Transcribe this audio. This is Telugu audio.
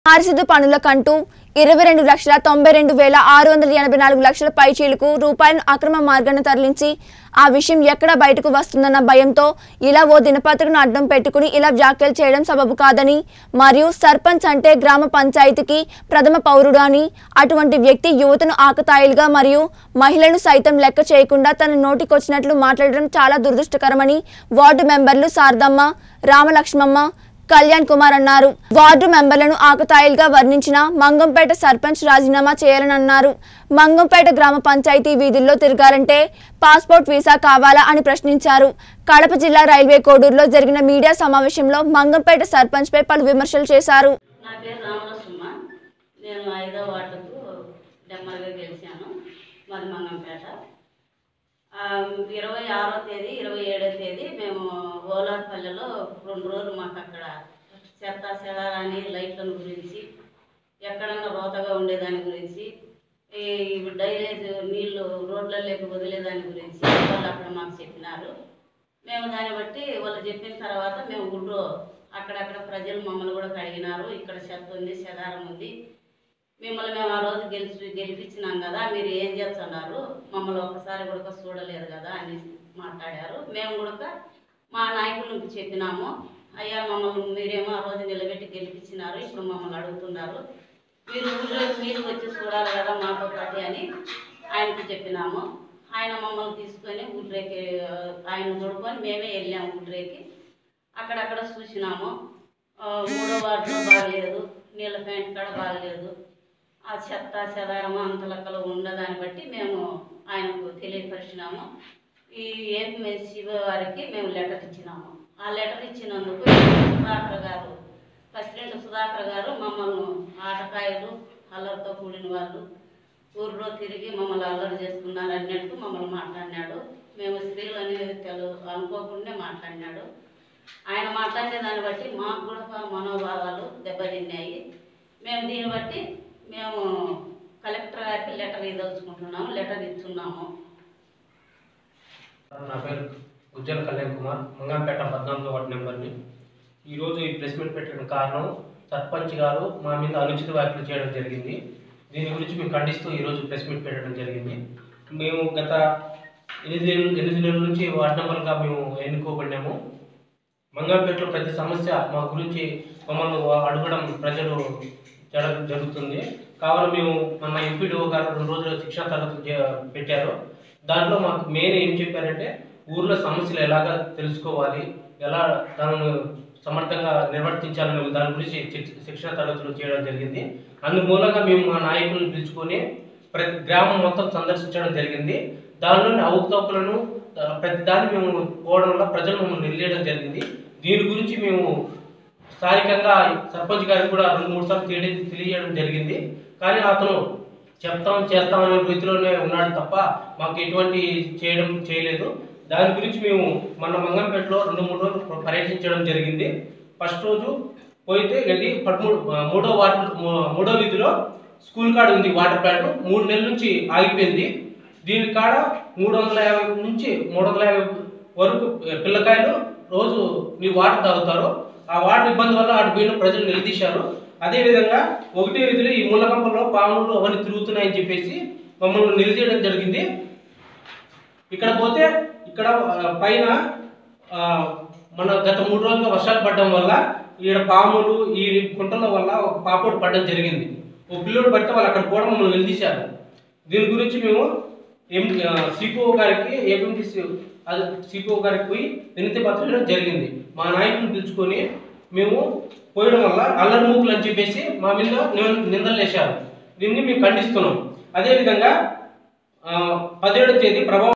పారిశుద్ధ పనులకంటూ ఇరవై రెండు లక్షల తొంభై రెండు వేల ఆరు వందల ఎనభై నాలుగు లక్షల పైచీలకు రూపాయలను అక్రమ మార్గాన్ని తరలించి ఆ విషయం ఎక్కడ బయటకు వస్తుందన్న భయంతో ఇలా ఓ దినపత్రికను అడ్డం పెట్టుకుని ఇలా వ్యాఖ్యలు చేయడం సబబు కాదని మరియు సర్పంచ్ అంటే గ్రామ పంచాయతీకి ప్రథమ పౌరుడు అని అటువంటి వ్యక్తి యువతను ఆకతాయిలుగా మరియు మహిళను సైతం లెక్క చేయకుండా తన నోటికొచ్చినట్లు మాట్లాడడం చాలా దురదృష్టకరమని వార్డు మెంబర్లు శారదమ్మ రామలక్ష్మమ్మ కళ్యాణ్ కుమార్ అన్నారు వార్డు మెంబర్లను ఆకతాయిలుగా వర్ణించిన మంగంపేట సర్పంచ్ రాజీనామా చేయాలని అన్నారు మంగంపేట గ్రామ పంచాయతీ వీధుల్లో తిరగాలంటే పాస్పోర్ట్ వీసా కావాలా అని ప్రశ్నించారు కడప జిల్లా రైల్వే కోడూరులో జరిగిన మీడియా సమావేశంలో మంగంపేట సర్పంచ్ పై పలు విమర్శలు చేశారు నా పేరు రామలక్ష్మ నేను ఐదో వార్డుకు డెమ్మర్గా గెలిచాను మరి మంగంపేట ఆ, ఇరవై ఆరో తేదీ ఇరవై ఏడో తేదీ మేము ఓలార్పల్లెలో రెండు రోజులు మాకు అక్కడ చెత్త చెదారాని లైట్లను గురించి ఎక్కడన్నా రోతగా ఉండేదాని గురించి ఈ డైలేజ్ నీళ్లు రోడ్లలోకి వదిలేదాని గురించి వాళ్ళు అక్కడ మాకు చెప్పినారు మేము దాన్ని బట్టి వాళ్ళు చెప్పిన తర్వాత మేము గుడ్రు అక్కడక్కడ ప్రజలు మమ్మల్ని కూడా కడిగినారు ఇక్కడ చెత్త ఉంది చెదారం ఉంది మిమ్మల్ని మేము ఆ రోజు గెలిచి గెలిపించినాం కదా మీరు ఏం చేస్తున్నారు మమ్మల్ని ఒక్కసారి కూడా చూడలేదు కదా అని మాట్లాడారు మేము కూడా మా నాయకులకు చెప్పినాము అయ్యా మమ్మల్ని మీరేమో ఆ రోజు నిలబెట్టి గెలిపించినారు ఇప్పుడు మమ్మల్ని అడుగుతున్నారు మీరు ఊళ్ళో మీరు వచ్చి చూడాలి కదా మాతో పాటు అని ఆయనకు చెప్పినాము ఆయన మమ్మల్ని తీసుకొని ఊళ్ళోకి ఆయన తోడుకొని మేమే వెళ్ళాము ఊళ్ళోకి అక్కడక్కడ చూసినాము ఆ, మూడో వార్డులో బాగలేదు నీళ్ళ ప్యాంట్ కాడ బాగలేదు ఆ చెత్త చెదారము అంత లెక్కలో ఉండదాన్ని బట్టి మేము ఆయనకు తెలియపరిచినాము ఈ ఏపీఎస్సీ వారికి మేము లెటర్ ఇచ్చినాము ఆ లెటర్ ఇచ్చినందుకు సుధాకర్ గారు ప్రెసిడెంట్ సుధాకర్ గారు మమ్మల్ని ఆటకాయలు అల్లరితో కూడిన వాళ్ళు ఊర్లో తిరిగి మమ్మల్ని అల్లరి చేసుకున్నారు అన్నట్టు మమ్మల్ని మాట్లాడినాడు మేము స్త్రీలు అనేది తెలు అనుకోకుండా మాట్లాడినాడు ఆయన మాట్లాడే దాన్ని బట్టి మాకు కూడా మనోభావాలు దెబ్బతిన్నాయి మేము దీన్ని బట్టి మేము కలెక్టర్ గారికి లెటర్ ఇదలుచుకుంటున్నాము లెటర్ ఇస్తున్నాము నా పేరు ఉజ్జల కళ్యాణ్ కుమార్ మంగంపేట పద్నాలుగో వార్డు నెంబర్ని ఈరోజు ఈ ప్రెస్ మీట్ పెట్టడం కారణం సర్పంచ్ గారు మా మీద అనుచిత వ్యాఖ్యలు చేయడం జరిగింది దీని గురించి మేము ఖండిస్తూ ఈరోజు ప్రెస్ మీట్ పెట్టడం జరిగింది మేము గత ఎనిమిది నెలలు ఎనిమిది నెలల నుంచి వార్డు నెంబర్గా మేము ఎన్నుకోబడినాము మంగంపేటలో ప్రతి సమస్య మా గురించి మమ్మల్ని అడగడం ప్రజలు జరగ జరుగుతుంది కావున మేము మన ఎంపీడీఓ గారు రెండు రోజులు శిక్షణ తరగతులు చే- పెట్టారు దాంట్లో మాకు మెయిన్ ఏం చెప్పారంటే ఊర్లో సమస్యలు ఎలాగా తెలుసుకోవాలి ఎలా దానిని సమర్థంగా నిర్వర్తించాలనే దాని గురించి శిక్ష- శిక్షణ తరగతులు చేయడం జరిగింది అందుమూలంగా మేము మా నాయకులను పిలుచుకొని ప్రతి గ్రామం మొత్తం సందర్శించడం జరిగింది దానిలోని అవకతవకలను ఆ, ప్రతి దాన్ని మేము పోవడం వల్ల ప్రజలు మమ్మల్ని నిలయడం జరిగింది దీని గురించి మేము స్థానికంగా సర్పంచ్ గారికి కూడా రెండు మూడు సార్లు తెలియ తెలియజేయడం జరిగింది కానీ అతను చెప్తాం చేస్తాం అనే రీతిలోనే ఉన్నాడు తప్ప మాకు ఎటువంటి చేయడం చేయలేదు దాని గురించి మేము మన మంగంపేటలో రెండు మూడు రోజులు పర్యటించడం జరిగింది ఫస్ట్ రోజు పోయితే ఇది పదమూడు మూడో వార్డు మూ- మూడో వీధిలో స్కూల్ కాడ ఉంది వాటర్ ప్లాంట్ మూడు నెలల నుంచి ఆగిపోయింది దీని కాడ మూడు వందల యాభై నుంచి మూడు వందల యాభై వరకు పిల్లకాయలు రోజు మీ వాటర్ తాగుతారు ఆ వాటర్ ఇబ్బంది వల్ల అటు పోయిన ప్రజలు నిలదీశారు అదేవిధంగా ఒకటే వీధిలో ఈ ముళ్ళకంపల్లో పాములు అవన్నీ తిరుగుతున్నాయని చెప్పేసి మమ్మల్ని నిలదీయడం జరిగింది ఇక్కడ పోతే ఇక్కడ ఆ, పైన ఆ, మన గత మూడు రోజులుగా వర్షాలు పడడం వల్ల ఈడ పాములు ఈ కుంటల వల్ల ఒక పాపోడు పడడం జరిగింది ఓ పిల్లోడు పడితే వాళ్ళు అక్కడ కూడా మమ్మల్ని నిలదీశారు దీని గురించి మేము ఎం సిపిఓ గారికి ఏపీఎంటీసీ అది సిపిఓ గారికి పోయి వినతి పత్రం ఇవ్వడం జరిగింది మా నాయకుని పిలుచుకొని మేము పోయడం వల్ల అల్లరి మూకులు అని చెప్పేసి మా మీద నిం- నిందలు వేశారు దీన్ని మేము ఖండిస్తున్నాం అదేవిధంగా ఆ, పదిహేడవ తేదీ ప్రభావం